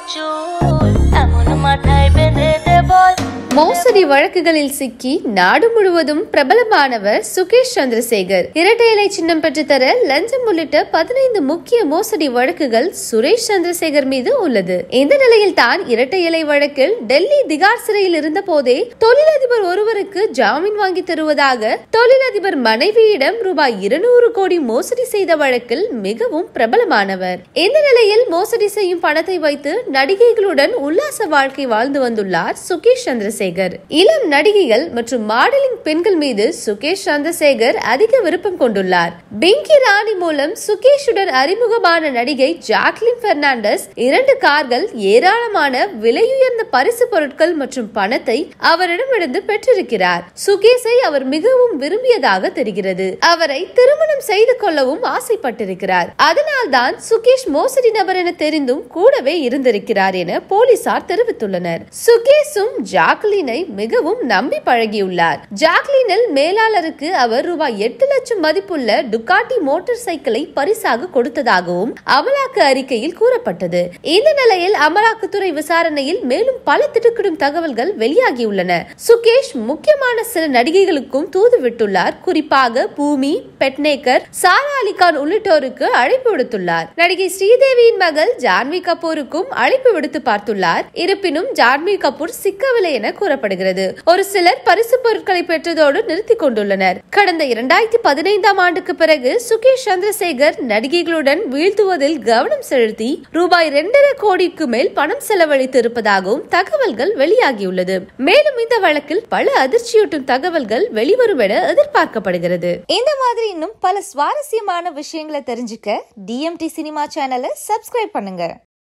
চুল এমন মাথায় বেঁধে দেবল மோசடி வழக்குகளில் சிக்கி நாடு முழுவதும் பிரபலமானவர் சுகேஷ் சந்திரசேகர் இரட்டை இலை சின்னம் பெற்றுத்தர லஞ்சம் உள்ளிட்ட பதினைந்து முக்கிய மோசடி வழக்குகள் சுரேஷ் சந்திரசேகர் மீது உள்ளது இந்த நிலையில் தான் இரட்டை இலை வழக்கில் டெல்லி திகார் சிறையில் இருந்த போதே தொழிலதிபர் ஒருவருக்கு ஜாமீன் வாங்கி தருவதாக தொழிலதிபர் மனைவியிடம் ரூபாய் இருநூறு கோடி மோசடி செய்த வழக்கில் மிகவும் பிரபலமானவர் இந்த நிலையில் மோசடி செய்யும் பணத்தை வைத்து நடிகைகளுடன் உல்லாச வாழ்க்கை வாழ்ந்து வந்துள்ளார் சுகேஷ் சந்திரசேகர் இளம் நடிகைகள் மற்றும் மாடலிங் பெண்கள் மீது சுகேஷ் சந்திரசேகர் அதிக விருப்பம் கொண்டுள்ளார் பிங்கி ராணி மூலம் சுகேஷுடன் அறிமுகமான நடிகை ஜாக்லின் பெர்னாண்டஸ் இரண்டு கார்கள் ஏராளமான விலையுயர்ந்த பரிசு பொருட்கள் மற்றும் பணத்தை அவரிடமிருந்து பெற்றிருக்கிறார் சுகேஷை அவர் மிகவும் விரும்பியதாக தெரிகிறது அவரை திருமணம் செய்து கொள்ளவும் ஆசைப்பட்டிருக்கிறார் அதனால்தான் சுகேஷ் மோசடி நபர் என தெரிந்தும் கூடவே இருந்திருக்கிறார் என போலீசார் தெரிவித்துள்ளனர் சுகேஷும் ஜாக்லினை மிகவும் நம்பி பழகியுள்ளார் ஜாக்லினில் மேலாளருக்கு அவர் ரூபாய் எட்டு லட்சம் மதிப்புள்ள டுகாட்டி மோட்டார் சைக்கிளை பரிசாக கொடுத்ததாகவும் அமலாக்க அறிக்கையில் கூறப்பட்டது இந்த நிலையில் அமலாக்கத்துறை விசாரணையில் மேலும் பல திடுக்கிடும் தகவல்கள் வெளியாகியுள்ளன சுகேஷ் முக்கியமான சில நடிகைகளுக்கும் தூது விட்டுள்ளார் குறிப்பாக பூமி பெட்னேக்கர் சாரா அலிகான் உள்ளிட்டோருக்கு அழைப்பு விடுத்துள்ளார் நடிகை ஸ்ரீதேவியின் மகள் ஜான்வி கபூருக்கும் அழைப்பு விடுத்து பார்த்துள்ளார் இருப்பினும் ஜான்வி கபூர் சிக்கவில்லை என கூறப்படுகிறது ஒரு சிலர் பரிசு பொருட்களை பெற்றதோடு நிறுத்திக் கொண்டுள்ளனர் கடந்த இரண்டாயிரத்தி பதினைந்தாம் ஆண்டுக்கு பிறகு சுகேஷ் சந்திரசேகர் நடிகைகளுடன் வீழ்த்துவதில் கவனம் செலுத்தி ரூபாய் இரண்டரை கோடிக்கு மேல் பணம் செலவழித்து இருப்பதாகவும் தகவல்கள் வெளியாகியுள்ளது மேலும் இந்த வழக்கில் பல அதிர்ச்சியூட்டும் தகவல்கள் வெளிவரும் என எதிர்பார்க்கப்படுகிறது இந்த மாதிரி இன்னும் பல சுவாரஸ்யமான விஷயங்களை தெரிஞ்சுக்க டிஎம்டி சினிமா சேனலை சப்ஸ்கிரைப் பண்ணுங்க